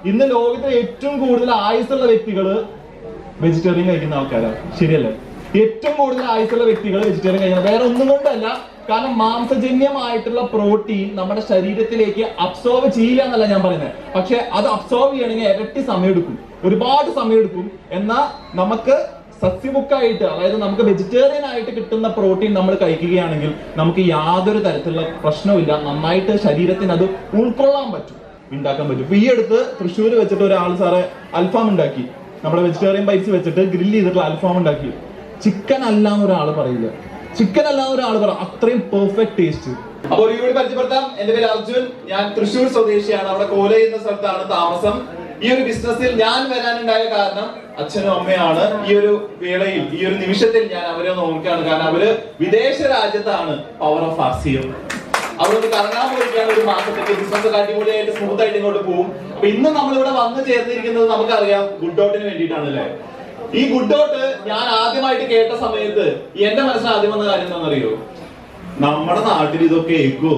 ഇന്ന് ലോകത്തിലെ ഏറ്റവും കൂടുതൽ ആയുസ്സുള്ള വ്യക്തികള് വെജിറ്റേറിയൻ കഴിക്കുന്ന ആൾക്കാരാണ് ശരിയല്ലേ ഏറ്റവും കൂടുതൽ ആയുസ്സുള്ള വ്യക്തികൾ വെജിറ്റേറിയൻ കഴിക്കുന്നത് വേറെ ഒന്നും കൊണ്ടല്ല കാരണം മാംസജന്യമായിട്ടുള്ള പ്രോട്ടീൻ നമ്മുടെ ശരീരത്തിലേക്ക് അബ്സോർവ് ചെയ്യില്ല എന്നല്ല ഞാൻ പറയുന്നത് പക്ഷെ അത് അബ്സോർവ് ചെയ്യണമെങ്കിൽ ഇരട്ടി സമയമെടുക്കും ഒരുപാട് സമയമെടുക്കും എന്നാൽ നമുക്ക് സസ്യബുക്കായിട്ട് അതായത് നമുക്ക് വെജിറ്റേറിയൻ ആയിട്ട് കിട്ടുന്ന പ്രോട്ടീൻ നമ്മൾ കഴിക്കുകയാണെങ്കിൽ നമുക്ക് യാതൊരു തരത്തിലുള്ള പ്രശ്നവുമില്ല നന്നായിട്ട് ശരീരത്തിന് അത് ഉൾക്കൊള്ളാൻ പറ്റും ഉണ്ടാക്കാൻ പറ്റും ഇപ്പൊ ഈ അടുത്ത് തൃശ്ശൂർ വെച്ചിട്ട് ഒരാൾ സാറെ അൽഫാം ഉണ്ടാക്കി നമ്മുടെ വെജിറ്റേറിയൻ ബൈറ്റ്സ് വെച്ചിട്ട് ഗ്രില്ല് ചെയ്തിട്ടുള്ള അൽഫാം ഉണ്ടാക്കി ചിക്കൻ അല്ല എന്ന് ഒരാൾ പറയില്ല ചിക്കൻ അല്ല എന്ന് ഒരാൾ പറ അത്രയും പെർഫെക്റ്റ് ടേസ്റ്റ് അപ്പൊ ഒരു കൂടി പരിചയപ്പെടുത്താം എന്റെ പേര് അർജുൻ ഞാൻ തൃശ്ശൂർ സ്വദേശിയാണ് അവിടെ കോല എന്ന സ്ഥലത്താണ് താമസം ഈ ഒരു ബിസിനസ്സിൽ ഞാൻ വരാനുണ്ടായ കാരണം അച്ഛനും അമ്മയാണ് ഈ ഒരു വേളയിൽ ഈ ഒരു നിമിഷത്തിൽ ഞാൻ അവരെ നോക്കുകയാണ് കാരണം അവര് വിദേശ രാജ്യത്താണ് പവർ ഓഫ് ആസിയം അവിടെ കറങ്ങാൻ പോയിരിക്കുകയാണ് ഒരു മാസത്തേക്ക് ബിസിനസ് ഒക്കെ അടിപൊളിയായിട്ട് സ്മൂത്ത് ആയിട്ട് ഇങ്ങോട്ട് പോകും അപ്പൊ ഇന്ന് നമ്മൾ ഇവിടെ വന്നു ചേർന്നിരിക്കുന്നത് നമുക്കറിയാം ഗുഡ് ഡോട്ടിന് വേണ്ടിയിട്ടാണ് അല്ലേ ഈ ഗുഡ് ഡോട്ട് ഞാൻ ആദ്യമായിട്ട് കേട്ട സമയത്ത് എന്റെ മനസ്സിൽ ആദ്യം വന്ന കാര്യം എന്താണെന്നറിയോ നമ്മുടെ നാട്ടിൽ ഇതൊക്കെ ഏക്കുവോ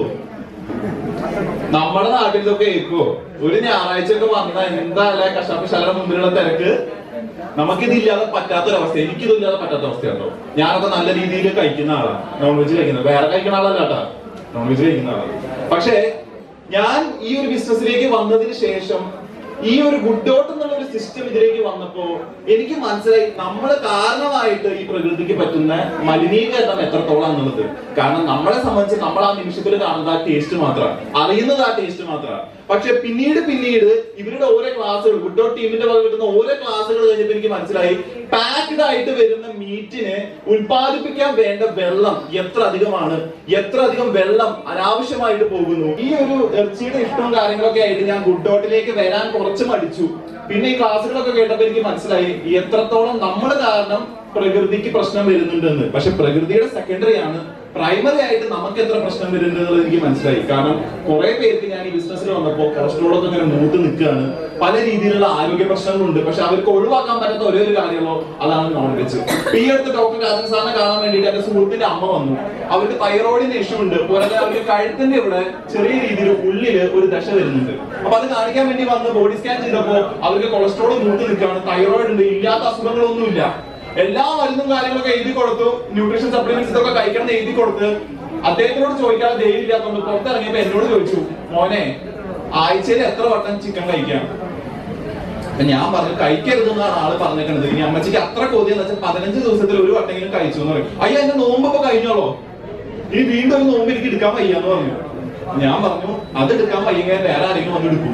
നമ്മുടെ നാട്ടിൽ ഇതൊക്കെ ഏക്കുവോ ഒരു ഞായറാഴ്ച ഒക്കെ വന്ന എന്താ അല്ലെ കശാപ്പശാലയുടെ മുമ്പിലുള്ള തിരക്ക് നമുക്കിതില്ലാതെ പറ്റാത്തൊരവസ്ഥ എനിക്കിതില്ലാതെ പറ്റാത്ത അവസ്ഥയുണ്ടോ ഞാനൊക്കെ നല്ല രീതിയിൽ കഴിക്കുന്ന ആളാണ് നോൺ വെജ് കഴിക്കുന്നത് വേറെ കഴിക്കുന്ന ആളല്ല കേട്ടാ നോൺ വെജ് കഴിക്കുന്ന ആളാണ് പക്ഷേ ഞാൻ ഈ ഒരു ബിസിനസ്സിലേക്ക് വന്നതിന് ശേഷം ഈ ഒരു ഗുഡ് ഡോട്ട് എന്നുള്ള ഒരു സിസ്റ്റം ഇതിലേക്ക് വന്നപ്പോ എനിക്ക് മനസ്സിലായി നമ്മൾ കാരണമായിട്ട് ഈ പ്രകൃതിക്ക് പറ്റുന്ന മലിനീകരണം എത്രത്തോളം എന്നുള്ളത് കാരണം നമ്മളെ സംബന്ധിച്ച് നമ്മൾ ആ നിമിഷത്തിൽ കാണുന്നത് ആ ടേസ്റ്റ് മാത്രമാണ് അറിയുന്നത് ആ ടേസ്റ്റ് മാത്രമാണ് പക്ഷെ പിന്നീട് പിന്നീട് ഇവരുടെ ഓരോ ക്ലാസ്സുകൾ ഗുഡ് ഡോട്ട് ടീമിന്റെ വക കിട്ടുന്ന ഓരോ ക്ലാസ്സുകൾ കഴിഞ്ഞപ്പോൾ എനിക്ക് മനസ്സിലായി പാക്ഡ് ആയിട്ട് വരുന്ന മീറ്റിന് ഉൽപ്പാദിപ്പിക്കാൻ വേണ്ട വെള്ളം എത്ര അധികമാണ് എത്ര അധികം വെള്ളം അനാവശ്യമായിട്ട് പോകുന്നു ഈ ഒരു ഇറച്ചിയുടെ ഇഷ്ടവും കാര്യങ്ങളൊക്കെ ആയിട്ട് ഞാൻ ഗുഡ് ഡോട്ടിലേക്ക് വരാൻ കുറച്ച് മടിച്ചു പിന്നെ ഈ ക്ലാസ്സുകളൊക്കെ കേട്ടപ്പോൾ എനിക്ക് മനസ്സിലായി എത്രത്തോളം നമ്മൾ കാരണം പ്രകൃതിക്ക് പ്രശ്നം വരുന്നുണ്ടെന്ന് പക്ഷെ പ്രകൃതിയുടെ സെക്കൻഡറി ആണ് പ്രൈമറി ആയിട്ട് നമുക്ക് എത്ര പ്രശ്നം വരുന്നുണ്ട് എന്നുള്ളത് എനിക്ക് മനസ്സിലായി കാരണം കുറെ പേർക്ക് ഞാൻ ഈ ബിസിനസ്സിൽ വന്നപ്പോൾ കൊളസ്ട്രോൾ ഒക്കെ ഇങ്ങനെ മൂത്ത് നിൽക്കുകയാണ് പല രീതിയിലുള്ള ആരോഗ്യ പ്രശ്നങ്ങളുണ്ട് പക്ഷെ അവർക്ക് ഒഴിവാക്കാൻ പറ്റാത്ത ഒരേ ഒരു കാര്യമോ അതാണ് നോൺ വെജ് ഈ അടുത്ത് ഡോക്ടർ രാജൻ സാറിനെ കാണാൻ വേണ്ടിയിട്ട് എന്റെ സുഹൃത്തിന്റെ അമ്മ വന്നു അവർക്ക് തൈറോയിഡിന്റെ ഇഷ്യൂ ഉണ്ട് പോരാതെ അവർക്ക് കഴുത്തിന്റെ ഇവിടെ ചെറിയ രീതിയിൽ ഉള്ളില് ഒരു ദശ വരുന്നുണ്ട് അപ്പൊ അത് കാണിക്കാൻ വേണ്ടി വന്ന് ബോഡി സ്കാൻ ചെയ്തപ്പോ അവർക്ക് കൊളസ്ട്രോൾ മൂത്ത് നിൽക്കുകയാണ് തൈറോയിഡ് ഉണ്ട് ഇല്ലാത്ത അസുഖങ്ങളൊന്നുമില്ല എല്ലാ മരുന്നും കാര്യങ്ങളൊക്കെ എഴുതി കൊടുത്തു ന്യൂട്രീഷൻ സപ്ലിമെന്റ്സ് ഇതൊക്കെ കഴിക്കണം എന്ന് എഴുതി കൊടുത്ത് അദ്ദേഹത്തിനോട് ചോദിക്കാതെ ധൈര്യം ഇല്ലാത്തതുകൊണ്ട് പുറത്തിറങ്ങിയപ്പോ എന്നോട് ചോദിച്ചു മോനെ ആഴ്ചയിൽ എത്ര വട്ടം ചിക്കൻ കഴിക്കാം അപ്പൊ ഞാൻ പറഞ്ഞു കഴിക്കരുത് എന്നാണ് ആള് പറഞ്ഞേക്കണത് ഇനി അമ്മച്ചിക്ക് അത്ര കൊതി എന്ന് വെച്ചാൽ പതിനഞ്ച് ദിവസത്തിൽ ഒരു വട്ടെങ്കിലും കഴിച്ചു എന്ന് പറയും അയ്യോ എന്റെ നോമ്പ് ഇപ്പൊ കഴിഞ്ഞോളോ ഇനി വീണ്ടും ഒരു നോമ്പ് എനിക്ക് എടുക്കാൻ വയ്യാന്ന് പറഞ്ഞു ഞാൻ പറഞ്ഞു അത് എടുക്കാൻ വയ്യെങ്കിൽ വേറെ ആരെങ്കിലും വന്ന് എടുക്കും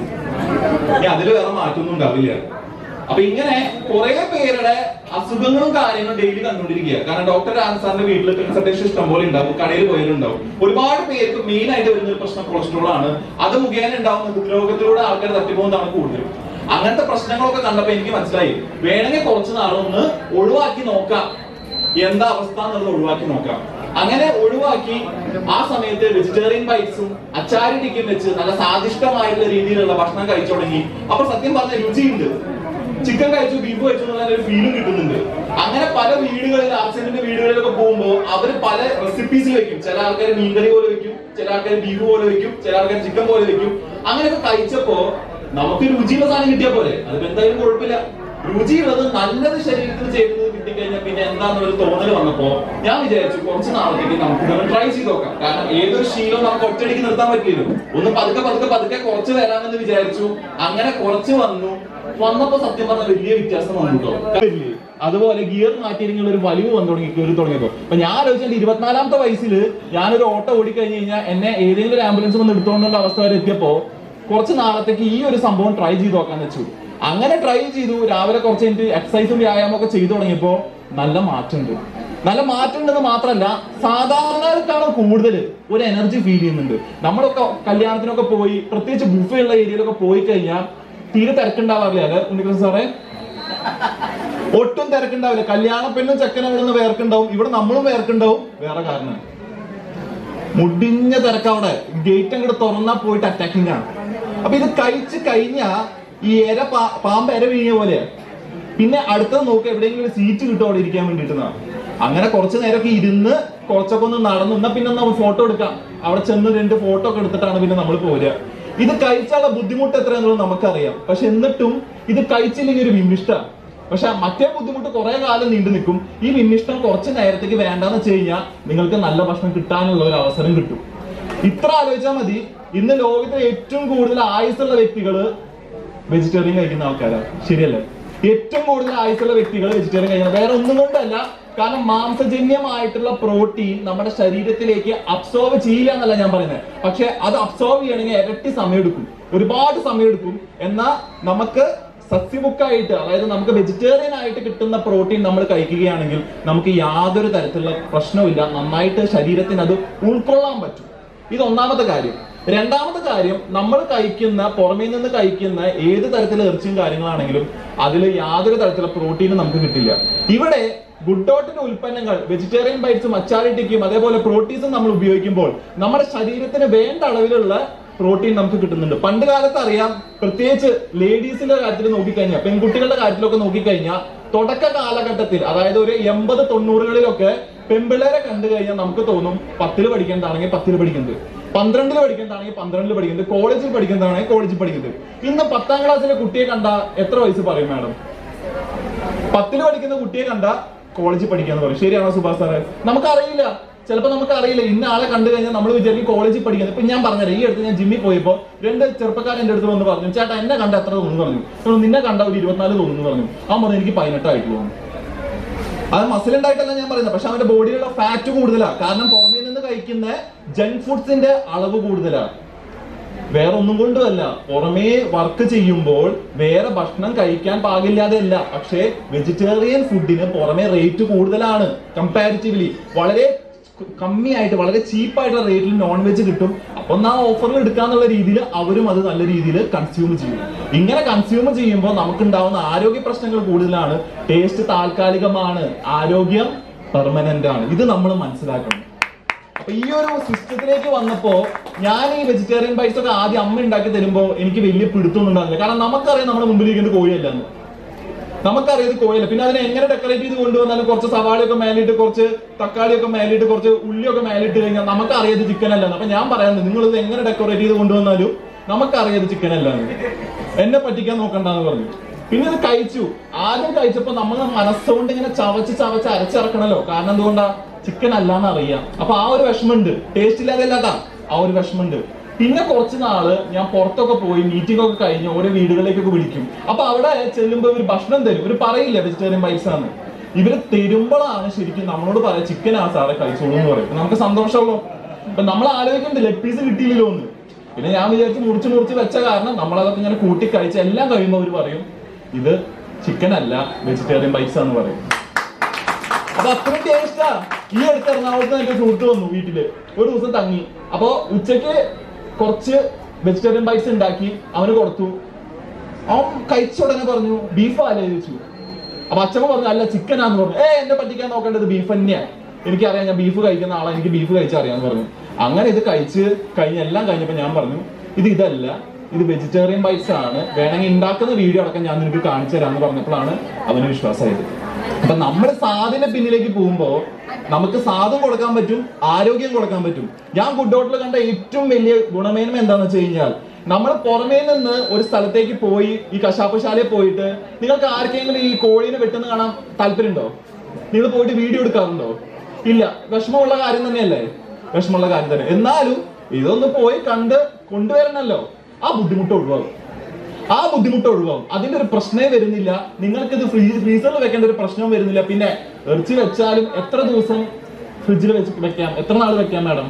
ഇനി അതിൽ വേറെ മാറ്റമൊന്നും ഉണ്ടാവില്ല അപ്പൊ ഇങ്ങനെ കുറെ പേരുടെ അസുഖങ്ങളും കാര്യങ്ങളും ഡെയിലി കണ്ടുകൊണ്ടിരിക്കുക കാരണം ഡോക്ടർ രാജസാറിന്റെ വീട്ടിൽ കൺസൾട്ടേഷൻ ഇഷ്ടം പോലെ ഉണ്ടാവും കടയിൽ പോയാലുണ്ടാവും ഒരുപാട് പേർക്ക് മെയിൻ ആയിട്ട് വരുന്ന ഒരു പ്രശ്നം കൊളസ്ട്രോൾ ആണ് അത് മുഖേന ഉണ്ടാവുന്ന ഹൃദ്രോഗത്തിലൂടെ ആൾക്കാർ തട്ടിപ്പോകുന്നതാണ് കൂടുതലും അങ്ങനത്തെ പ്രശ്നങ്ങളൊക്കെ കണ്ടപ്പോ എനിക്ക് മനസ്സിലായി വേണമെങ്കിൽ കുറച്ച് നാളൊന്ന് ഒഴിവാക്കി നോക്കാം എന്താ അവസ്ഥ എന്നുള്ളത് ഒഴിവാക്കി നോക്കാം അങ്ങനെ ഒഴിവാക്കി ആ സമയത്ത് വെജിറ്റേറിയൻ ബൈറ്റ്സും അച്ചാരി ടിക്കും വെച്ച് നല്ല സ്വാദിഷ്ടമായിട്ടുള്ള രീതിയിലുള്ള ഭക്ഷണം കഴിച്ചു തുടങ്ങി അപ്പൊ സത്യം പറഞ്ഞ രുചിയുണ്ട് ചിക്കൻ കഴിച്ചു ബീഫ് കഴിച്ചു എന്നുള്ള ഒരു ഫീലും കിട്ടുന്നുണ്ട് അങ്ങനെ പല വീടുകളിൽ ആർസെന്റിന്റെ വീടുകളിലൊക്കെ പോകുമ്പോൾ അവർ പല റെസിപ്പീസ് വെക്കും ചില ആൾക്കാർ മീൻകറി പോലെ വെക്കും ചില ആൾക്കാർ ബീഫ് പോലെ വെക്കും ചില ആൾക്കാർ ചിക്കൻ പോലെ വെക്കും അങ്ങനെയൊക്കെ കഴിച്ചപ്പോ നമുക്ക് രുചിയുള്ള സാധനം കിട്ടിയാ പോലെ അതിപ്പോ എന്തായാലും കുഴപ്പമില്ല രുചിയുള്ളത് നല്ലത് ശരീരത്തിൽ ചെയ്യുന്നത് കിട്ടിക്കഴിഞ്ഞാൽ പിന്നെ എന്താണെന്നൊരു തോന്നൽ വന്നപ്പോ ഞാൻ വിചാരിച്ചു കുറച്ച് നാളത്തേക്ക് നമുക്ക് ഇതൊന്ന് ട്രൈ ചെയ്ത് നോക്കാം കാരണം ഏതൊരു ശീലവും നമുക്ക് ഒറ്റയടിക്ക് നിർത്താൻ പറ്റില്ലല്ലോ ഒന്ന് പതുക്കെ പതുക്കെ പതുക്കെ കുറച്ച് വരാമെന്ന് വിചാരിച്ചു അങ്ങനെ കുറച്ച് വന്നു വന്നപ്പോ സത്യം പറഞ്ഞ വലിയ വ്യത്യാസം വന്നു കേട്ടോ അതുപോലെ ഗിയർ മാറ്റിയിരുന്ന ഒരു വലിവ് വന്നു തുടങ്ങി കയറി തുടങ്ങിയപ്പോ അപ്പൊ ഞാൻ ആലോചിച്ചിട്ട് ഇരുപത്തിനാലാമത്തെ വയസ്സിൽ ഞാനൊരു ഓട്ടോ ഓടിക്കഴിഞ്ഞ് കഴിഞ്ഞാൽ എന്നെ ഏതെങ്കിലും ഒരു ആംബുലൻസ് വന്ന് എടുത്തോണ്ടുള്ള അവസ്ഥ വരെ എത്തിയപ്പോ കുറച്ച് നാളത്തേക്ക് ഈ ഒരു സംഭവം ട്രൈ ചെയ്ത് നോക്കാന്ന് വെച്ചു അങ്ങനെ ട്രൈ ചെയ്തു രാവിലെ കുറച്ച് കഴിഞ്ഞിട്ട് എക്സസൈസും വ്യായാമം ഒക്കെ ചെയ്തു തുടങ്ങിയപ്പോ നല്ല മാറ്റമുണ്ട് നല്ല മാറ്റം ഉണ്ടെന്ന് മാത്രമല്ല സാധാരണക്കാണ് കൂടുതൽ ഒരു എനർജി ഫീൽ ചെയ്യുന്നുണ്ട് നമ്മളൊക്കെ കല്യാണത്തിനൊക്കെ പോയി പ്രത്യേകിച്ച് ബുഫേ ഉള്ള ഏരിയയിലൊക്കെ പോയി കഴിഞ്ഞാൽ തീരെ തിരക്കുണ്ടാവാറില്ല അല്ലെ ഉണ്ണികൃഷ്ണൻ സാറേ ഒട്ടും തിരക്കുണ്ടാവില്ല കല്യാണ പെണ്ണും ചെക്കനും അവിടെ നിന്ന് വേർക്കുണ്ടാവും ഇവിടെ നമ്മളും വേർക്കുണ്ടാവും വേറെ കാരണം മുടിഞ്ഞ തിരക്ക് അവിടെ ഗേറ്റ് അങ്ങോട്ട് തുറന്നാ പോയിട്ട് അറ്റാക്കിംഗ് ആണ് അപ്പൊ ഇത് കഴിച്ച് കഴിഞ്ഞാ ഈ എര പാ- പാമ്പ് എര വീഴിയ പോലെ പിന്നെ അടുത്തത് നോക്കുക എവിടെയെങ്കിലും ഒരു സീറ്റ് കിട്ടും അവിടെ ഇരിക്കാൻ വേണ്ടിട്ട് അങ്ങനെ കുറച്ച് നേരമൊക്കെ ഇരുന്ന് കുറച്ചൊക്കെ ഒന്ന് നടന്നു എന്നാ പിന്നെ നമ്മൾ ഫോട്ടോ എടുക്കാം അവിടെ ചെന്ന് രണ്ട് ഫോട്ടോ ഒക്കെ എടുത്തിട്ടാണ് പിന്നെ നമ്മൾ പോരുക ഇത് കഴിച്ചാലുള്ള ബുദ്ധിമുട്ട് എത്രയെന്നുള്ളത് നമുക്കറിയാം പക്ഷെ എന്നിട്ടും ഇത് കഴിച്ചില്ലെങ്കിൽ ഒരു വിമിഷ്ടമാണ് പക്ഷെ മറ്റേ ബുദ്ധിമുട്ട് കുറെ കാലം നീണ്ടു നിൽക്കും ഈ വിമിഷ്ടം കുറച്ച് നേരത്തേക്ക് വേണ്ടാന്ന് വെച്ച് കഴിഞ്ഞാൽ നിങ്ങൾക്ക് നല്ല ഭക്ഷണം കിട്ടാനുള്ള ഒരു അവസരം കിട്ടും ഇത്ര ആലോചിച്ചാൽ മതി ഇന്ന് ലോകത്തിലെ ഏറ്റവും കൂടുതൽ ആയുസ്സുള്ള വ്യക്തികള് വെജിറ്റേറിയൻ കഴിക്കുന്ന ആൾക്കാരാണ് ശരിയല്ലേ ഏറ്റവും കൂടുതൽ ആയുസുള്ള വ്യക്തികൾ വെജിറ്റേറിയൻ കഴിക്കുന്നത് വേറെ ഒന്നും കൊണ്ടല്ല കാരണം മാംസജന്യമായിട്ടുള്ള പ്രോട്ടീൻ നമ്മുടെ ശരീരത്തിലേക്ക് അബ്സോർവ് ചെയ്യില്ല എന്നല്ല ഞാൻ പറയുന്നത് പക്ഷെ അത് അബ്സോർവ് ചെയ്യണമെങ്കിൽ ഇരട്ടി സമയം എടുക്കും ഒരുപാട് സമയം എടുക്കും എന്നാൽ നമുക്ക് സസ്യബുക്കായിട്ട് അതായത് നമുക്ക് വെജിറ്റേറിയൻ ആയിട്ട് കിട്ടുന്ന പ്രോട്ടീൻ നമ്മൾ കഴിക്കുകയാണെങ്കിൽ നമുക്ക് യാതൊരു തരത്തിലുള്ള പ്രശ്നവുമില്ല നന്നായിട്ട് ശരീരത്തിന് അത് ഉൾക്കൊള്ളാൻ പറ്റും ഇത് ഒന്നാമത്തെ കാര്യം രണ്ടാമത്തെ കാര്യം നമ്മൾ കഴിക്കുന്ന പുറമേ നിന്ന് കഴിക്കുന്ന ഏത് തരത്തിലുള്ള ഇറച്ചിയും കാര്യങ്ങളാണെങ്കിലും അതിൽ യാതൊരു തരത്തിലുള്ള പ്രോട്ടീനും നമുക്ക് കിട്ടില്ല ഇവിടെ ഗുഡോട്ടിന്റെ ഉൽപ്പന്നങ്ങൾ വെജിറ്റേറിയൻ ബൈറ്റ്സും അച്ചാറിറ്റിക്കും അതേപോലെ പ്രോട്ടീൻസും നമ്മൾ ഉപയോഗിക്കുമ്പോൾ നമ്മുടെ ശരീരത്തിന് വേണ്ട അളവിലുള്ള പ്രോട്ടീൻ നമുക്ക് കിട്ടുന്നുണ്ട് പണ്ട് കാലത്ത് അറിയാം പ്രത്യേകിച്ച് ലേഡീസിന്റെ കാര്യത്തിൽ നോക്കിക്കഴിഞ്ഞാൽ പെൺകുട്ടികളുടെ കാര്യത്തിലൊക്കെ നോക്കിക്കഴിഞ്ഞാൽ തുടക്ക കാലഘട്ടത്തിൽ അതായത് ഒരു എൺപത് തൊണ്ണൂറുകളിലൊക്കെ പെൺപിള്ളേരെ കണ്ടു കഴിഞ്ഞാൽ നമുക്ക് തോന്നും പത്തിൽ പഠിക്കേണ്ടതാണെങ്കിൽ പത്തിൽ പഠിക്കുന്നത് പന്ത്രണ്ടിൽ പഠിക്കേണ്ടതാണെങ്കിൽ പന്ത്രണ്ടിൽ പഠിക്കുന്നത് കോളേജിൽ പഠിക്കുന്നതാണെങ്കിൽ കോളേജിൽ പഠിക്കുന്നത് ഇന്ന് പത്താം ക്ലാസ്സിലെ കുട്ടിയെ കണ്ട എത്ര വയസ്സ് പറയും മാഡം പത്തിൽ പഠിക്കുന്ന കുട്ടിയെ കണ്ട കോളേജിൽ പഠിക്കാന്ന് പറയും ശരിയാണോ സുഭാഷ് സാറേ നമുക്കറിയില്ല ചിലപ്പോൾ നമുക്ക് അറിയില്ല ഇന്ന ആളെ കണ്ടു കഴിഞ്ഞാൽ നമ്മൾ വിചാരിക്കും കോളേജിൽ പഠിക്കുന്നത് ഇപ്പൊ ഞാൻ പറഞ്ഞത് ഈ അടുത്ത് ഞാൻ ജിമ്മിൽ പോയപ്പോൾ രണ്ട് ചെറുപ്പക്കാരൻ എന്റെ അടുത്ത് വന്ന് പറഞ്ഞു ചേട്ടാ എന്നെ കണ്ട എത്ര തോന്നുന്നു പറഞ്ഞു "എടോ, നിന്നെ കണ്ട ഒരു ഇരുപത്തിനാല് തോന്നുന്നു പറഞ്ഞു ആ പറഞ്ഞു എനിക്ക് പതിനെട്ടായിട്ട് തോന്നുന്നു അത് മസിൽ ഉണ്ടായിട്ടല്ല ഞാൻ പറയുന്നത് പക്ഷെ അവന്റെ ബോഡിയിലുള്ള ഫാറ്റ് കൂടുതലാണ് കാരണം പുറമേ നിന്ന് കഴിക്കുന്ന ജങ്ക് ഫുഡ്സിന്റെ അളവ് കൂടുതലാണ് വേറെ ഒന്നും കൊണ്ടുമല്ല പുറമേ വർക്ക് ചെയ്യുമ്പോൾ വേറെ ഭക്ഷണം കഴിക്കാൻ പാകില്ലാതെ അല്ല പക്ഷേ വെജിറ്റേറിയൻ ഫുഡിന് പുറമേ റേറ്റ് കൂടുതലാണ് കമ്പാരിറ്റീവ്ലി വളരെ കമ്മിയായിട്ട് വളരെ ചീപ്പായിട്ടുള്ള റേറ്റിൽ നോൺ വെജ് കിട്ടും അപ്പൊ ആ ഓഫറിൽ എടുക്കാന്നുള്ള രീതിയിൽ അവരും അത് നല്ല രീതിയിൽ കൺസ്യൂം ചെയ്യും ഇങ്ങനെ കൺസ്യൂം ചെയ്യുമ്പോൾ നമുക്കുണ്ടാവുന്ന ആരോഗ്യ പ്രശ്നങ്ങൾ കൂടുതലാണ് ടേസ്റ്റ് താൽക്കാലികമാണ് ആരോഗ്യം പെർമനന്റ് ആണ് ഇത് നമ്മൾ മനസ്സിലാക്കണം അപ്പൊ ഈ ഒരു സിസ്റ്റത്തിലേക്ക് വന്നപ്പോ ഞാൻ ഈ വെജിറ്റേറിയൻ ബൈറ്റ്സ് ഒക്കെ ആദ്യം അമ്മ ഉണ്ടാക്കി തരുമ്പോ എനിക്ക് വലിയ പിടുത്തൊന്നും ഉണ്ടാവില്ല കാരണം നമുക്കറിയാം നമ്മുടെ മുമ്പിൽ ഇരിക്കുന്നത് കോഴിയല്ലെന്ന് നമുക്കറിയാം ഇത് കോഴിയല്ല പിന്നെ അതിനെ എങ്ങനെ ഡെക്കറേറ്റ് ചെയ്ത് കൊണ്ടുവന്നാലും കുറച്ച് സവാളയൊക്കെ മേലിട്ട് കുറച്ച് തക്കാളിയൊക്കെ മേലിട്ട് കുറച്ച് ഉള്ളിയൊക്കെ മേലിട്ട് കഴിഞ്ഞാൽ നമുക്കറിയാം ഇത് ചിക്കൻ അല്ലെന്ന് അപ്പൊ ഞാൻ പറയുന്നത് നിങ്ങൾ ഇത് എങ്ങനെ ഡെക്കറേറ്റ് ചെയ്ത് കൊണ്ടുവന്നാലും നമുക്കറിയാം ഇത് ചിക്കൻ അല്ലെന്ന് എന്നെ പറ്റിക്കാൻ നോക്കണ്ടെന്ന് പറഞ്ഞു പിന്നെ ഇത് കഴിച്ചു ആദ്യം കഴിച്ചപ്പോ നമ്മൾ മനസ്സുകൊണ്ട് ഇങ്ങനെ ചവച്ച് ചവച്ച് അരച്ചിറക്കണല്ലോ കാരണം എന്തുകൊണ്ടാ ചിക്കൻ അല്ലാന്ന് അറിയാം അപ്പൊ ആ ഒരു വിഷമമുണ്ട് ടേസ്റ്റ് ഇല്ലാതെ അല്ലാട്ടാ ആ ഒരു വിഷമമുണ്ട് പിന്നെ കുറച്ച് നാള് ഞാൻ പുറത്തൊക്കെ പോയി മീറ്റിംഗ് ഒക്കെ കഴിഞ്ഞ് ഓരോ വീടുകളിലേക്കൊക്കെ വിളിക്കും അപ്പൊ അവിടെ ചെല്ലുമ്പോ ഇവർ ഭക്ഷണം തരും ഇവർ പറയില്ല വെജിറ്റേറിയൻ പൈസ എന്ന് ഇവര് തരുമ്പോഴാണ് ശരിക്കും നമ്മളോട് പറയാം ചിക്കൻ ആ സാറെ കഴിച്ചോളൂ എന്ന് പറയും അപ്പൊ നമുക്ക് സന്തോഷമുള്ളൂ അപ്പൊ നമ്മൾ ആലോചിക്കുന്നുണ്ട് ലെഗ് പീസ് കിട്ടിയില്ലല്ലോ എന്ന് പിന്നെ ഞാൻ വിചാരിച്ച് മുറിച്ച് മുറിച്ച് വെച്ച കാരണം നമ്മളതൊക്കെ ഇങ്ങനെ കൂട്ടി കഴിച്ച് എല്ലാം കഴിയുമ്പോൾ അവർ പറയും ഇത് ചിക്കൻ അല്ല വെജിറ്റേറിയൻ പൈസ എന്ന് പറയും അപ്പൊ അത്രയും ടേസ്റ്റാ ഈ അടുത്ത് എറണാകുളത്ത് എന്റെ സുഹൃത്ത് വന്നു വീട്ടില് ഒരു ദിവസം തങ്ങി അപ്പൊ ഉച്ചക്ക് കുറച്ച് വെജിറ്റേറിയൻ ബൈറ്റ്സ് ഉണ്ടാക്കി അവന് കൊടുത്തു അവൻ കഴിച്ച ഉടനെ പറഞ്ഞു ബീഫ് അല്ലേ ചോദിച്ചു അപ്പൊ അച്ഛമ്മ പറഞ്ഞു അല്ല ചിക്കനാന്ന് പറഞ്ഞു ഏ എന്നെ പറ്റിക്കാൻ നോക്കേണ്ടത് ബീഫ് തന്നെയാണ് എനിക്കറിയാം ഞാൻ ബീഫ് കഴിക്കുന്ന ആളാ എനിക്ക് ബീഫ് കഴിച്ചറിയാന്ന് പറഞ്ഞു അങ്ങനെ ഇത് കഴിച്ച് കഴിഞ്ഞ് എല്ലാം കഴിഞ്ഞപ്പോ ഞാൻ പറഞ്ഞു ഇത് ഇതല്ല ഇത് വെജിറ്റേറിയൻ ബൈറ്റ്സ് ആണ് വേണമെങ്കിൽ ഉണ്ടാക്കുന്ന വീഡിയോ അടക്കം ഞാൻ നിനക്ക് കാണിച്ചു തരാമെന്ന് പറഞ്ഞപ്പോഴാണ് അവന് വിശ്വാസമായത് അപ്പൊ നമ്മൾ സാധിന്റെ പിന്നിലേക്ക് പോകുമ്പോ നമുക്ക് സാധം കൊടുക്കാൻ പറ്റും ആരോഗ്യം കൊടുക്കാൻ പറ്റും ഞാൻ ഗുഡ് ഹോട്ടലിൽ കണ്ട ഏറ്റവും വലിയ ഗുണമേന്മ എന്താണെന്ന് വെച്ച് കഴിഞ്ഞാൽ നമ്മൾ പുറമേ നിന്ന് ഒരു സ്ഥലത്തേക്ക് പോയി ഈ കശാപ്പശാലയിൽ പോയിട്ട് നിങ്ങൾക്ക് ആർക്കെങ്കിലും ഈ കോഴീനെ വെട്ടുന്ന കാണാൻ താല്പര്യമുണ്ടോ നിങ്ങൾ പോയിട്ട് വീഡിയോ എടുക്കാറുണ്ടോ ഇല്ല വിഷമമുള്ള കാര്യം തന്നെയല്ലേ വിഷമമുള്ള കാര്യം തന്നെ എന്നാലും ഇതൊന്ന് പോയി കണ്ട് കൊണ്ടുവരണല്ലോ ആ ബുദ്ധിമുട്ട് ഒഴിവാകും ആ ബുദ്ധിമുട്ട് ഒഴിവാകും അതിന്റെ ഒരു പ്രശ്നമേ വരുന്നില്ല നിങ്ങൾക്ക് ഇത് ഫ്രീ ഫ്രീസറിൽ വെക്കേണ്ട ഒരു പ്രശ്നവും വരുന്നില്ല പിന്നെ ഇറച്ചി വെച്ചാലും എത്ര ദിവസം ഫ്രിഡ്ജിൽ വെച്ച് വെക്കാം എത്ര നാൾ വെക്കാം മാഡം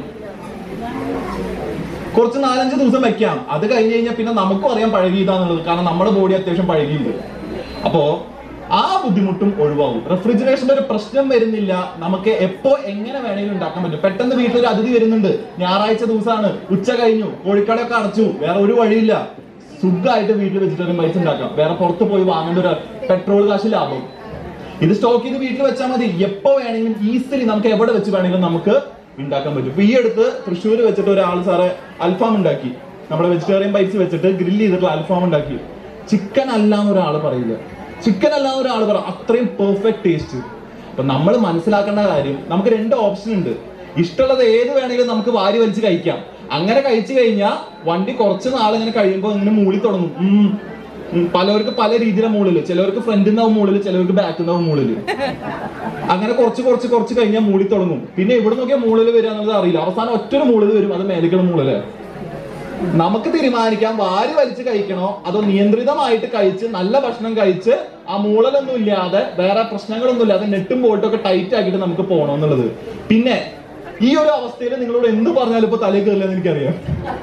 കുറച്ച് നാലഞ്ച് ദിവസം വെക്കാം അത് കഴിഞ്ഞ് കഴിഞ്ഞാൽ പിന്നെ നമുക്കും അറിയാൻ പഴകിയതാന്നുള്ളത് കാരണം നമ്മുടെ ബോഡി അത്യാവശ്യം പഴകിയിട്ടുണ്ട് അപ്പോ ആ ബുദ്ധിമുട്ടും ഒഴിവാകും റെഫ്രിജറേഷന്റെ ഒരു പ്രശ്നം വരുന്നില്ല നമുക്ക് എപ്പോ എങ്ങനെ വേണമെങ്കിലും ഉണ്ടാക്കാൻ പറ്റും പെട്ടെന്ന് വീട്ടിൽ ഒരു അതിഥി വരുന്നുണ്ട് ഞായറാഴ്ച ദിവസമാണ് ഉച്ച കഴിഞ്ഞു കോഴിക്കടയൊക്കെ അടച്ചു വേറെ ഒരു വഴിയില്ല സുഖമായിട്ട് വീട്ടിൽ വെജിറ്റേറിയൻ ബൈറ്റ്സ് ഉണ്ടാക്കാം വേറെ പുറത്ത് പോയി വാങ്ങേണ്ട ഒരു പെട്രോൾ കാശ് ലാഭം ഇത് സ്റ്റോക്ക് ചെയ്ത് വീട്ടിൽ വെച്ചാൽ മതി എപ്പോ വേണമെങ്കിലും ഈസിലി നമുക്ക് എവിടെ വെച്ച് വേണമെങ്കിലും നമുക്ക് ഉണ്ടാക്കാൻ പറ്റും ഇപ്പൊ ഈ അടുത്ത് തൃശ്ശൂർ വെച്ചിട്ട് ഒരാൾ സാറ് അൽഫാം ഉണ്ടാക്കി നമ്മുടെ വെജിറ്റേറിയൻ ബൈറ്റ്സ് വെച്ചിട്ട് ഗ്രില്ല് ചെയ്തിട്ടുള്ള അൽഫാം ഉണ്ടാക്കി ചിക്കൻ അല്ല എന്ന് ഒരാൾ പറയില്ല ചിക്കൻ അല്ല എന്ന് ഒരാൾ പറ അത്രയും പെർഫെക്റ്റ് ടേസ്റ്റ് അപ്പൊ നമ്മൾ മനസ്സിലാക്കേണ്ട കാര്യം നമുക്ക് രണ്ട് ഓപ്ഷൻ ഉണ്ട് ഇഷ്ടമുള്ളത് ഏത് വേണമെങ്കിലും നമുക്ക് വാരി വലിച്ച് കഴിക്കാം അങ്ങനെ കഴിച്ചു കഴിഞ്ഞാൽ വണ്ടി കുറച്ച് നാൾ ഇങ്ങനെ കഴിയുമ്പോൾ ഇങ്ങനെ മൂളി തുടങ്ങും ഉം. ഉം. പലവർക്ക് പല രീതിയിലെ മൂളില് ചിലവർക്ക് ഫ്രണ്ടിൽ നിന്നാവും മൂളില് ചിലവർക്ക് ബാക്കിൽ നിന്നാവും മൂളില് അങ്ങനെ കുറച്ച് കുറച്ച് കുറച്ച് കഴിഞ്ഞാൽ മൂളി തുടങ്ങും പിന്നെ എവിടെ നോക്കിയാൽ മൂളില് വരിക എന്നുള്ളത് അറിയില്ല അവസാനം ഒറ്റൊരു മൂളില് വരും അത് മേലിക്കണം മൂളില് നമുക്ക് തീരുമാനിക്കാം വാരി വലിച്ച് കഴിക്കണോ അതോ നിയന്ത്രിതമായിട്ട് കഴിച്ച് നല്ല ഭക്ഷണം കഴിച്ച് ആ മൂളലൊന്നും ഇല്ലാതെ വേറെ പ്രശ്നങ്ങളൊന്നും ഇല്ലാതെ നെട്ടും ബോൾട്ടും ഒക്കെ ടൈറ്റ് ആക്കിയിട്ട് നമുക്ക് പോകണം എന്നുള്ളത് പിന്നെ ഈ ഒരു അവസ്ഥയിൽ നിങ്ങളോട് എന്ത് പറഞ്ഞാലും ഇപ്പൊ തലയിൽ കയറില്ലെന്ന് എനിക്കറിയാം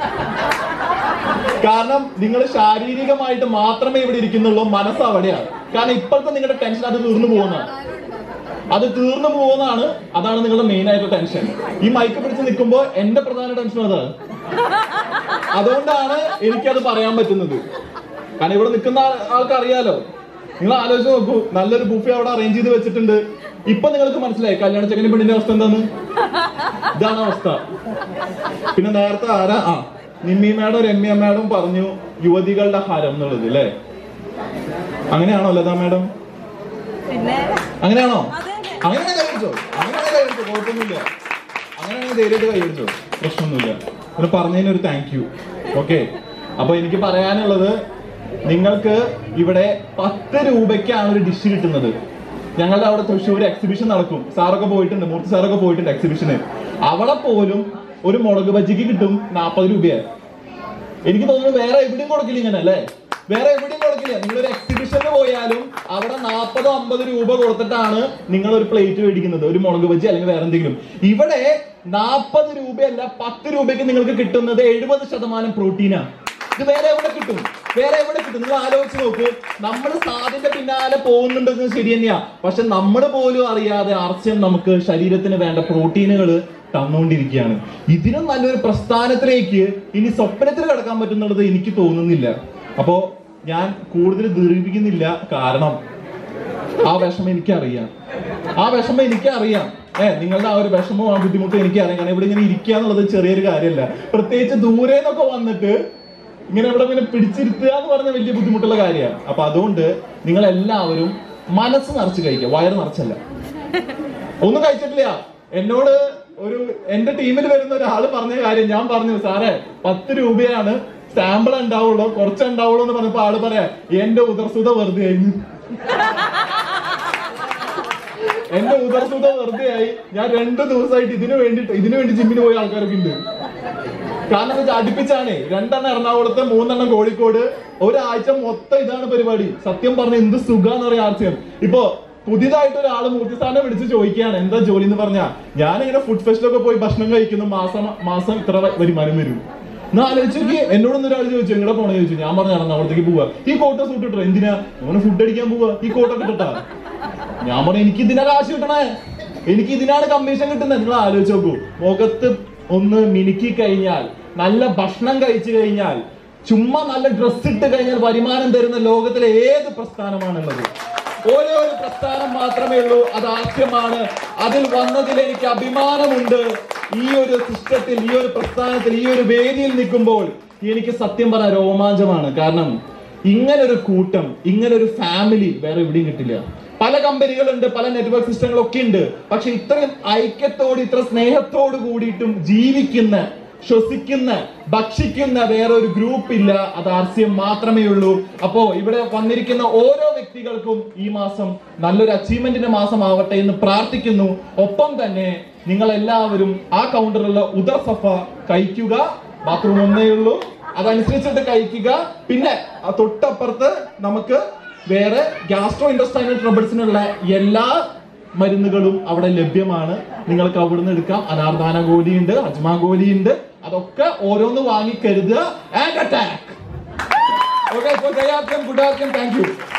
കാരണം നിങ്ങൾ ശാരീരികമായിട്ട് മാത്രമേ ഇവിടെ ഇരിക്കുന്നുള്ളൂ മനസ്സ് അവിടെയാണ് കാരണം ഇപ്പോഴത്തെ നിങ്ങളുടെ ടെൻഷൻ അത് തീർന്നു പോകുന്നതാണ് അത് തീർന്നു പോകുന്നതാണ് അതാണ് നിങ്ങളുടെ മെയിൻ ആയിട്ടുള്ള ടെൻഷൻ ഈ മൈക്ക് പിടിച്ച് നിൽക്കുമ്പോൾ എന്റെ പ്രധാന ടെൻഷൻ അതാണ് അതുകൊണ്ടാണ് എനിക്കത് പറയാൻ പറ്റുന്നത് കാരണം ഇവിടെ നിൽക്കുന്ന ആൾ- ആൾക്ക് അറിയാലോ നിങ്ങൾ ആലോചിച്ച് നോക്കൂ നല്ലൊരു ബുഫെ അവിടെ അറേഞ്ച് ചെയ്ത് വെച്ചിട്ടുണ്ട് ഇപ്പൊ നിങ്ങൾക്ക് മനസ്സിലായി കല്യാണ ചെക്കൻ്റെ പെണ്ണിന്റെ അവസ്ഥ എന്താന്ന് ഇതാണ് അവസ്ഥ പിന്നെ നേരത്തെ ആരാ ആ നിമ്മി മാഡം രമ്യ മാഡം പറഞ്ഞു യുവതികളുടെ ഹരം എന്നുള്ളത് അല്ലേ അങ്ങനെയാണോ ലതാ മാഡം പിന്നെ അങ്ങനെയാണോ അതെ, അതെ. അങ്ങനെ കൈയടിച്ചോ അങ്ങനെ കൈയടിച്ചോ കുഴപ്പമൊന്നുമില്ല അങ്ങനെയാണെങ്കിൽ ധൈര്യമായിട്ട് കൈയടിച്ചോ പ്രശ്നമൊന്നുമില്ല പിന്നെ പറഞ്ഞതിന് ഒരു താങ്ക് യു ഓക്കെ അപ്പൊ എനിക്ക് പറയാനുള്ളത് നിങ്ങൾക്ക് ഇവിടെ പത്ത് രൂപയ്ക്കാണ് ഒരു ഡിഷ് കിട്ടുന്നത് ഞങ്ങളുടെ അവിടെ തൃശ്ശൂർ എക്സിബിഷൻ നടക്കും സാറൊക്കെ പോയിട്ടുണ്ട് മൂർത്തി സാറൊക്കെ പോയിട്ടുണ്ട് എക്സിബിഷന് അവിടെ പോലും ഒരു മുളക് ബജിക്ക് കിട്ടും നാൽപ്പത് രൂപയാണ് എനിക്ക് തോന്നുന്നു വേറെ എവിടെയും കൊടുക്കില്ല ഇങ്ങനെ അല്ലേ വേറെ എവിടെയും കൊടുക്കില്ല നിങ്ങൾ ഒരു എക്സിബിഷന് പോയാലും അവിടെ നാൽപ്പതോ അമ്പത് രൂപ കൊടുത്തിട്ടാണ് നിങ്ങൾ ഒരു പ്ലേറ്റ് മേടിക്കുന്നത് ഒരു മുളക് ബജി അല്ലെങ്കിൽ വേറെ എന്തെങ്കിലും ഇവിടെ നാൽപ്പത് രൂപയല്ല പത്ത് രൂപയ്ക്ക് നിങ്ങൾക്ക് കിട്ടുന്നത് എഴുപത് ശതമാനം പ്രോട്ടീനാ ഇത് വേറെ എവിടെ കിട്ടും വേറെ എവിടെ കിട്ടും നിങ്ങൾ ആലോചിച്ച് നോക്ക് നമ്മൾ സാധിന്റെ പിന്നാലെ പോകുന്നുണ്ടെന്ന് ശരി തന്നെയാ പക്ഷെ നമ്മൾ പോലും അറിയാതെ ആർസ്യം നമുക്ക് ശരീരത്തിന് വേണ്ട പ്രോട്ടീനുകൾ തന്നുകൊണ്ടിരിക്കുകയാണ് ഇതിനും നല്ലൊരു പ്രസ്ഥാനത്തിലേക്ക് ഇനി സ്വപ്നത്തിൽ കിടക്കാൻ പറ്റുന്നുള്ളത് എനിക്ക് തോന്നുന്നില്ല അപ്പോ ഞാൻ കൂടുതൽ ദീർഘിപ്പിക്കുന്നില്ല കാരണം ആ വിഷമം എനിക്കറിയാം ആ വിഷമം എനിക്കറിയാം ഏ നിങ്ങളുടെ ആ ഒരു വിഷമവും ആ ബുദ്ധിമുട്ടും എനിക്കറിയാം കാരണം ഇവിടെ ഇങ്ങനെ ഇരിക്കുക എന്നുള്ളത് ചെറിയൊരു കാര്യമല്ല പ്രത്യേകിച്ച് ദൂരെ നിന്നൊക്കെ വന്നിട്ട് ഇങ്ങനെ ഇവിടെ ഇങ്ങനെ പിടിച്ചിരുത്തുക എന്ന് പറഞ്ഞ വലിയ ബുദ്ധിമുട്ടുള്ള കാര്യമാണ് അപ്പൊ അതുകൊണ്ട് നിങ്ങൾ എല്ലാവരും മനസ്സ് നിറച്ച് കഴിക്കുക വയറ് നിറച്ചല്ല ഒന്നും കഴിച്ചിട്ടില്ല എന്നോട് ഒരു എന്റെ ടീമിൽ വരുന്ന ഒരാള് പറഞ്ഞ കാര്യം ഞാൻ പറഞ്ഞു സാറേ പത്ത് രൂപയാണ് സാമ്പിൾ ഉണ്ടാവുള്ളൂ കുറച്ച് ഉണ്ടാവുള്ളൂ എന്ന് പറഞ്ഞപ്പോ ആള് പറയാ എന്റെ ഉദർസുത വെറുതെ ആയിരുന്നു എന്റെ ഉദർസുത വെറുതെ ആയി ഞാൻ രണ്ടു ദിവസമായിട്ട് ഇതിനു വേണ്ടിട്ട് ഇതിനു വേണ്ടി ജിമ്മിന് പോയ ആൾക്കാരൊക്കെ ഉണ്ട് കാരണം എന്താ വെച്ചാൽ അടുപ്പിച്ചാണേ രണ്ടെണ്ണം എറണാകുളത്ത് മൂന്നെണ്ണം കോഴിക്കോട് ഒരാഴ്ച മൊത്തം ഇതാണ് പരിപാടി സത്യം പറഞ്ഞ എന്ത് സുഖാന്ന് പറയാ ആർച്ചയം ഇപ്പൊ പുതിയതായിട്ട് ഒരാള് മൂർത്തി സാറിനെ വിളിച്ച് ചോദിക്കുകയാണ് എന്താ ജോലി എന്ന് പറഞ്ഞാ ഞാനിങ്ങനെ ഫുഡ് ഫെസ്റ്റിലൊക്കെ പോയി ഭക്ഷണം കഴിക്കുന്നു മാസം മാസം ഇത്ര വ- വരുമാനം വരും എന്നാ ആലോചിച്ച് നോക്കി എന്നോടൊന്നും ഒരാൾ ചോദിച്ചു എങ്ങനെ പോണേ ചോദിച്ചു ഞാൻ പറഞ്ഞു എറണാകുളത്തേക്ക് പോവാ ഈ കോട്ട സൂട്ട് ഇട്ടോ എന്തിനാ അങ്ങനെ ഫുഡ് അടിക്കാൻ പോവാ ഈ കോട്ടൊക്കെ ഇട്ടാ ഞാൻ പറഞ്ഞു എനിക്ക് ഇതിനാ കാശ് കിട്ടണേ എനിക്ക് ഇതിനാണ് കമ്മീഷൻ കിട്ടുന്നത് നിങ്ങൾ ആലോചിച്ച് നോക്കൂ മുഖത്ത് ഒന്ന് മിനുക്കി കഴിഞ്ഞാൽ നല്ല ഭക്ഷണം കഴിച്ചു കഴിഞ്ഞാൽ ചുമ്മാ നല്ല ഡ്രസ് ഇട്ട് കഴിഞ്ഞാൽ വരുമാനം തരുന്ന ലോകത്തിലെ ഏത് പ്രസ്ഥാനമാണുള്ളത് ഒരേ ഒരു പ്രസ്ഥാനം മാത്രമേ ഉള്ളൂ അത് ആദ്യമാണ് അതിൽ വന്നതിൽ എനിക്ക് അഭിമാനമുണ്ട് ഈ ഒരു സിസ്റ്റത്തിൽ ഈ ഒരു പ്രസ്ഥാനത്തിൽ ഈ ഒരു വേദിയിൽ നിൽക്കുമ്പോൾ എനിക്ക് സത്യം പറഞ്ഞ രോമാഞ്ചമാണ് കാരണം ഇങ്ങനൊരു കൂട്ടം ഇങ്ങനൊരു ഫാമിലി വേറെ എവിടെയും കിട്ടില്ല പല കമ്പനികളുണ്ട് പല നെറ്റ്വർക്ക് സിസ്റ്റങ്ങളൊക്കെ ഉണ്ട് പക്ഷെ ഇത്രയും ഐക്യത്തോട് ഇത്ര സ്നേഹത്തോട് കൂടിയിട്ടും ജീവിക്കുന്ന ശ്വസിക്കുന്ന ഭക്ഷിക്കുന്ന വേറെ ഒരു ഗ്രൂപ്പ് ഇല്ല അത് ആർ സി എം മാത്രമേ ഉള്ളൂ അപ്പോ ഇവിടെ വന്നിരിക്കുന്ന ഓരോ വ്യക്തികൾക്കും ഈ മാസം നല്ലൊരു അച്ചീവ്മെന്റിന്റെ മാസം ആവട്ടെ എന്ന് പ്രാർത്ഥിക്കുന്നു ഒപ്പം തന്നെ നിങ്ങൾ എല്ലാവരും ആ കൗണ്ടറിലുള്ള ഉദർ സഫ കഴിക്കുക ബാത്റൂം ഒന്നേ ഉള്ളൂ അതനുസരിച്ചിട്ട് കഴിക്കുക പിന്നെ ആ തൊട്ടപ്പുറത്ത് നമുക്ക് വേറെ ഗ്യാസ്ട്രോ ഇൻഡസ്റ്റൈനൽ ട്രബിൾസിനുള്ള എല്ലാ മരുന്നുകളും അവിടെ ലഭ്യമാണ് നിങ്ങൾക്ക് അവിടുന്ന് എടുക്കാം അനാർദാന ഗോലിയുണ്ട് അജ്മാ ഗോലിയുണ്ട് അതൊക്കെ ഓരോന്ന് വാങ്ങി കരുതുക ആൻഡ് അറ്റാക്ക് ഓക്കെ ഗുഡ് ആർക്കും താങ്ക് യു